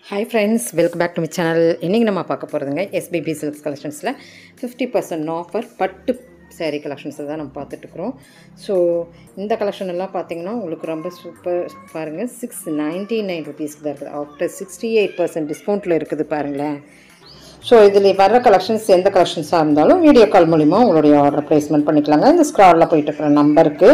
hi friends welcome back to my channel இன்றைக்கி நம்ம பார்க்க போகிறதுங்க எஸ்பிபி சில்க்ஸ் கலெக்ஷன்ஸில் ஃபிஃப்டி பர்சன்ட் ஆஃபர் பட்டு saree கலெக்ஷன்ஸை தான் நம்ம பார்த்துட்ருக்குறோம் ஸோ இந்த கலெக்ஷன் எல்லாம் பார்த்தீங்கன்னா உங்களுக்கு ரொம்ப சூப்பர் பாருங்கள் சிக்ஸ் நைன்ட்டி நைன் ருபீஸ்க்கு தான் இருக்குது ஆஃப்டர் சிக்ஸ்டி எயிட் பர்சன்ட் டிஸ்கவுண்ட்டில் இருக்குது பாருங்களேன் ஸோ இதில் வர்ற கலெக்ஷன்ஸ் எந்த கலெக்ஷன்ஸாக இருந்தாலும் வீடியோ கால் மூலிமா உங்களுடைய ஆர்டர் ப்ளேஸ்மெண்ட் பண்ணிக்கலாங்க இந்த ஸ்க்ராலில் போயிட்டு இருக்கிற நம்பருக்கு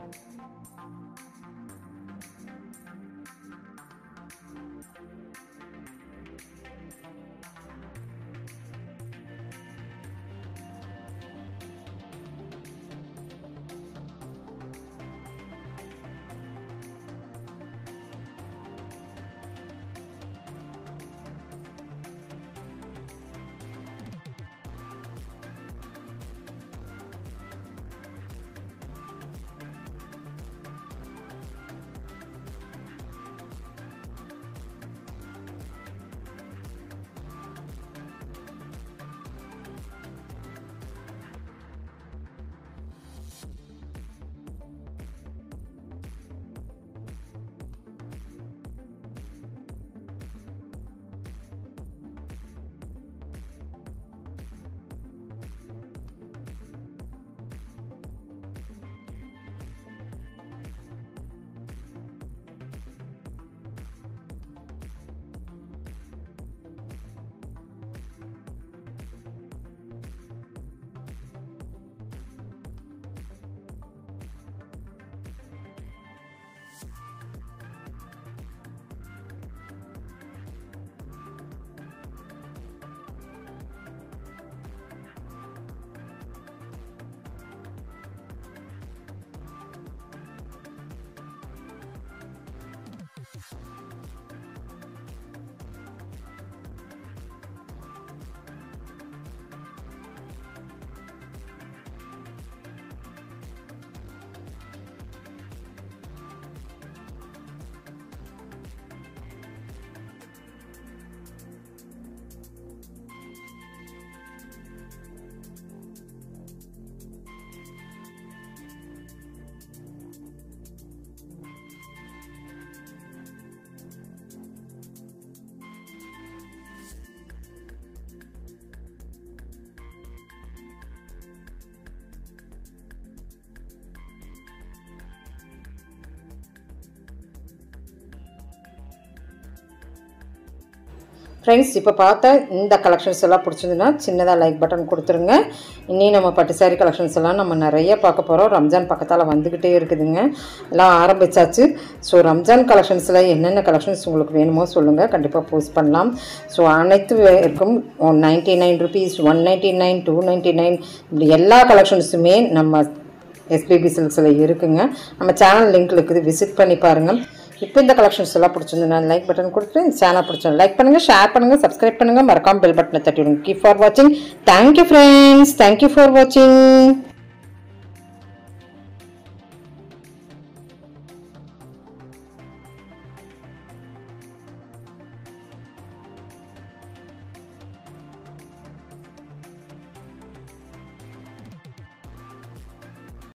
ஃப்ரெண்ட்ஸ் இப்போ பார்த்தா இந்த கலெக்ஷன்ஸ் எல்லாம் பிடிச்சிருந்துன்னா சின்னதாக லைக் பட்டன் கொடுத்துருங்க இனி நம்ம பட்டு சாரி கலெக்ஷன்ஸ் எல்லாம் நம்ம நிறைய பார்க்க போகிறோம் ரம்ஜான் பக்கத்தால் வந்துக்கிட்டே இருக்குதுங்க எல்லாம் ஆரம்பிச்சாச்சு ஸோ ரம்ஜான் கலெக்ஷன்ஸில் என்னென்ன கலெக்ஷன்ஸ் உங்களுக்கு வேணுமோ சொல்லுங்கள் கண்டிப்பாக போஸ்ட் பண்ணலாம் ஸோ அனைத்து இருக்கும் one ninety nine rupees one ninety nine two ninety nine இப்படி எல்லா கலெக்ஷன்ஸுமே நம்ம எஸ்பிபி சில்க்ஸில் இருக்குங்க நம்ம சேனல் லிங்க் இருக்குது விசிட் பண்ணி பாருங்கள் இப்போ இந்த கலெக்ஷன்ஸ் எல்லாம் பிடிச்சிருந்ததுனா லைக் பட்டன் கொடுத்துட்டு இந்த சேனல் பிடிச்சிருந்தா லைக் பண்ணுங்கள் ஷேர் பண்ணுங்கள் சப்ஸ்கிரைப் பண்ணுங்கள் மறக்காம பெல் பட்டனை தட்டி விடுங்க கீப் ஃபார் வாட்சிங் தேங்க்யூ ஃப்ரெண்ட்ஸ் தேங்க்யூ ஃபார் வாட்சிங்